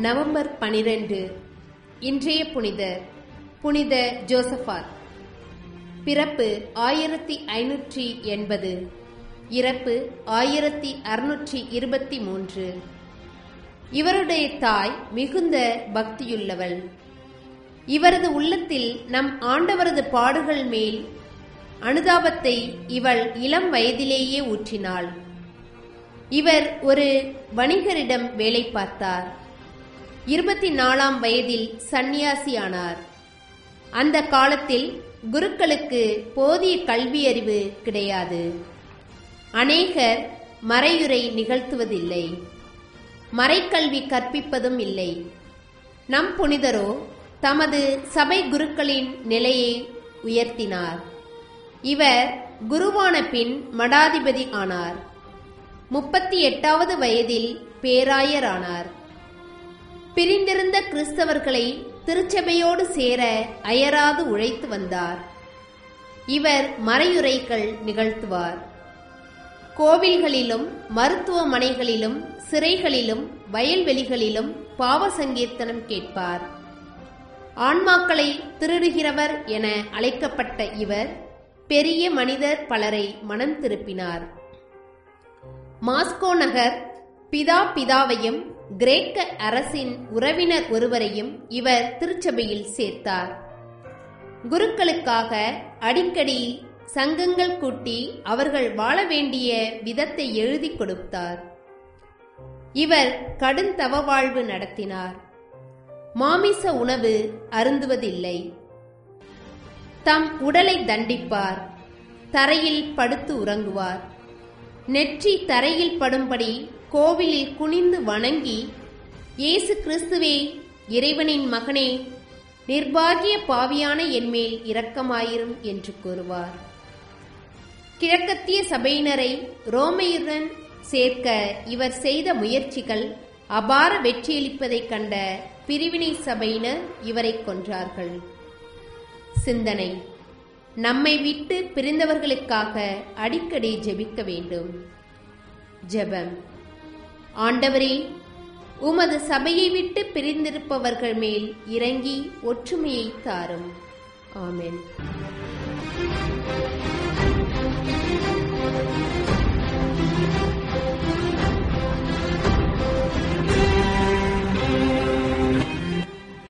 November பனிரெண்டு இன்றைய புனிதர் புனித ஜோசபாத் பிறப்பு ஆயிரத்தி ஐநூற்றி எண்பது இறப்பு ஆயிரத்தி அறுநூற்றி இருபத்தி மூன்று இவருடைய தாய் மிகுந்த பக்தியுள்ளவள் இவரது உள்ளத்தில் நம் ஆண்டவரது பாடுகள் மேல் அனுதாபத்தை இவள் இளம் வயதிலேயே ஊற்றினாள் இவர் ஒரு வணிகரிடம் வேலை பார்த்தார் இருபத்தி நாலாம் வயதில் சந்நியாசியானார் அந்த காலத்தில் குருக்களுக்கு போதிய கல்வியறிவு கிடையாது அநேகர் மறையுரை நிகழ்த்துவதில்லை மறைக்கல்வி கற்பிப்பதும் இல்லை நம் புனிதரோ தமது சபை குருக்களின் நிலையை உயர்த்தினார் இவர் குருவான பின் மடாதிபதி ஆனார் முப்பத்தி எட்டாவது வயதில் பேராயரானார் பிரிந்திருந்த கிறிஸ்தவர்களை திருச்சபையோடு சேர அயராது உழைத்து வந்தார் இவர் மறையுரைகள் நிகழ்த்துவார் கோவில்களிலும் மருத்துவமனைகளிலும் சிறைகளிலும் வயல்வெளிகளிலும் பாவ சங்கீர்த்தனம் கேட்பார் ஆன்மாக்களை திருடுகிறவர் என அழைக்கப்பட்ட இவர் பெரிய மனிதர் பலரை மனம் திருப்பினார் மாஸ்கோ நகர் பிதா பிதாவையும் கிரேக்க அரசின் உறவினர் ஒருவரையும் இவர் திருச்சபையில் சேர்த்தார் குருக்களுக்காக அடிக்கடி சங்கங்கள் கூட்டி அவர்கள் வாழ வேண்டிய விதத்தை எழுதி கொடுத்தார் இவர் கடுந்தவ வாழ்வு நடத்தினார் மாமிச உணவு அருந்துவதில்லை தம் உடலை தண்டிப்பார் தரையில் படுத்து உறங்குவார் நெற்றி தரையில் படும்படி கோவிலில் குனிந்து வணங்கி இயேசு கிறிஸ்துவே இறைவனின் மகனே நிர்பாகிய பாவியான என்மேல் இரக்கமாயிரும் என்று கூறுவார் கிழக்கத்திய சபையினரை ரோமையுடன் சேர்க்க இவர் செய்த முயற்சிகள் அபார வெற்றியளிப்பதைக் கண்ட பிரிவினை சபையினர் இவரை கொன்றார்கள் சிந்தனை நம்மை விட்டு பிரிந்தவர்களுக்காக அடிக்கடி ஜெபிக்க வேண்டும் ஜெபம் ஆண்டவரே உமது சபையை விட்டு பிரிந்திருப்பவர்கள் மேல் இறங்கி ஒற்றுமையை தாரும் ஆமென்